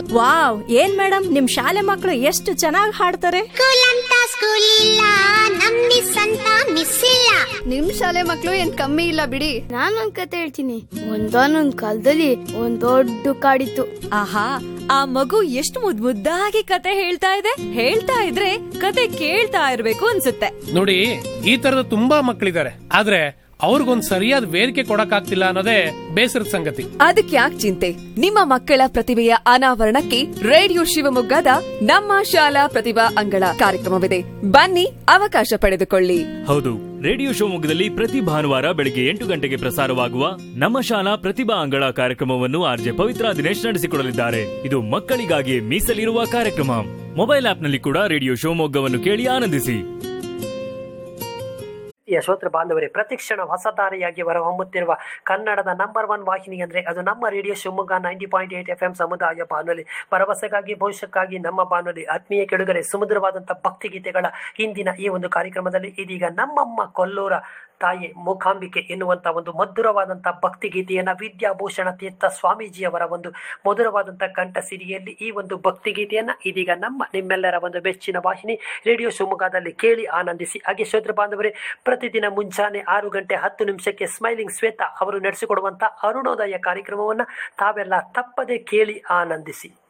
wow ಏನ್ madam ನಿಮ್ ಶಾಲೆ ಮಕ್ಕಳು ಎಷ್ಟು ಚೆನ್ನಾಗಿ ಹಾಡ್ತಾರೆ ಸ್ಕೂಲ್ ಅಂತ ಸ್ಕೂಲ್ ಇಲ್ಲ ನಮ್ ಮಿಸ್ ಅಂತ ಮಿಸ್ ಇಲ್ಲ ನಿಮ್ ಶಾಲೆ ಮಕ್ಳು ಏನ್ ಕಮ್ಮಿ ಇಲ್ಲ ಬಿಡಿ ನಾನೊಂದ್ ಕತೆ ಹೇಳ್ತೀನಿ ಒಂದಾನೊಂದ್ ಕಾಲದಲ್ಲಿ ಒಂದ್ ದೊಡ್ಡ ಕಾಡಿತ್ತು ಆಹಾ ಆ ಮಗು ಎಷ್ಟು ಮುದ್ ಮುದ್ದಾಗಿ ಕತೆ ಹೇಳ್ತಾ ಇದೆ ಹೇಳ್ತಾ ಇದ್ರೆ ಕತೆ ಕೇಳ್ತಾ ಇರ್ಬೇಕು ಅನ್ಸುತ್ತೆ ನೋಡಿ ಈ ತರದ ತುಂಬಾ ಮಕ್ಕಳಿದ್ದಾರೆ ಆದ್ರೆ ಅವ್ರಿಗೊಂದ್ ಸರಿಯಾದ ವೇದಿಕೆ ಕೊಡಕ್ಕಾಗ್ತಿಲ್ಲ ಅನ್ನೋದೇ ಬೇಸರದ ಸಂಗತಿ ಅದಕ್ಕೆ ಯಾಕೆ ಚಿಂತೆ ನಿಮ್ಮ ಮಕ್ಕಳ ಪ್ರತಿಭೆಯ ಅನಾವರಣಕ್ಕೆ ರೇಡಿಯೋ ಶಿವಮೊಗ್ಗದ ನಮ್ಮ ಶಾಲಾ ಪ್ರತಿಭಾ ಅಂಗಳ ಕಾರ್ಯಕ್ರಮವಿದೆ ಬನ್ನಿ ಅವಕಾಶ ಪಡೆದುಕೊಳ್ಳಿ ಹೌದು ರೇಡಿಯೋ ಶಿವಮೊಗ್ಗದಲ್ಲಿ ಪ್ರತಿ ಭಾನುವಾರ ಬೆಳಗ್ಗೆ ಎಂಟು ಗಂಟೆಗೆ ಪ್ರಸಾರವಾಗುವ ನಮ್ಮ ಶಾಲಾ ಪ್ರತಿಭಾ ಅಂಗಳ ಕಾರ್ಯಕ್ರಮವನ್ನು ಆರ್ಜೆ ಪವಿತ್ರ ದಿನೇಶ್ ನಡೆಸಿಕೊಡಲಿದ್ದಾರೆ ಇದು ಮಕ್ಕಳಿಗಾಗಿ ಮೀಸಲಿರುವ ಕಾರ್ಯಕ್ರಮ ಮೊಬೈಲ್ ಆಪ್ನಲ್ಲಿ ಕೂಡ ರೇಡಿಯೋ ಶಿವಮೊಗ್ಗವನ್ನು ಕೇಳಿ ಆನಂದಿಸಿ ಯಶೋತ್ರ ಬಾಂಧವರೇ ಪ್ರತಿಕ್ಷಣ ಹೊಸದಾರಿಯಾಗಿ ಹೊರಹೊಮ್ಮುತ್ತಿರುವ ಕನ್ನಡದ ನಂಬರ್ ಒನ್ ವಾಹಿನಿ ಅಂದ್ರೆ ಅದು ನಮ್ಮ radio Shivamogga ninety point eight F M ಸಮುದಾಯ ಬಾನುಲಿ ಭರವಸೆಗಾಗಿ ಭವಿಷ್ಯಕ್ಕಾಗಿ ನಮ್ಮ ಬಾನುಲಿ ಆತ್ಮೀಯ ಕೆಡುಗರೆ ಸುಮಧುರವಾದಂತಹ ಭಕ್ತಿಗೀತೆಗಳ ಇಂದಿನ ಈ ಒಂದು ಕಾರ್ಯಕ್ರಮದಲ್ಲಿ ಇದೀಗ ನಮ್ಮಮ್ಮ ಕೊಲ್ಲೂರ ತಾಯಿ ಮೂಕಾಂಬಿಕೆ ಎನ್ನುವಂತ ಒಂದು ಮಧುರವಾದಂತಹ ಭಕ್ತಿಗೀತೆಯನ್ನ ವಿದ್ಯಾಭೂಷಣ ತೀರ್ಥ ಸ್ವಾಮೀಜಿಯವರ ಒಂದು ಮಧುರವಾದಂತಹ ಕಂಠ ಸಿರಿಯಲ್ಲಿ ಈ ಒಂದು ಭಕ್ತಿಗೀತೆಯನ್ನ ಇದೀಗ ನಮ್ಮ ನಿಮ್ಮೆಲ್ಲರ ಒಂದು ಬೆಚ್ಚಿನ ವಾಹಿನಿ ರೇಡಿಯೋ ಶಿವಮೊಗ್ಗದಲ್ಲಿ ಕೇಳಿ ಆನಂದಿಸಿ ಹಾಗೆ ಶ್ರೋತೃ ಬಾಂಧವರೇ ಪ್ರತಿದಿನ ಮುಂಜಾನೆ ಆರು ಗಂಟೆ ಹತ್ತು ನಿಮಿಷಕ್ಕೆ ಸ್ಮೈಲಿಂಗ್ ಶ್ವೇತಾ ಅವರು ನಡೆಸಿಕೊಡುವಂತ ಅರುಣೋದಯ ಕಾರ್ಯಕ್ರಮವನ್ನ ತಾವೆಲ್ಲ ತಪ್ಪದೆ ಕೇಳಿ ಆನಂದಿಸಿ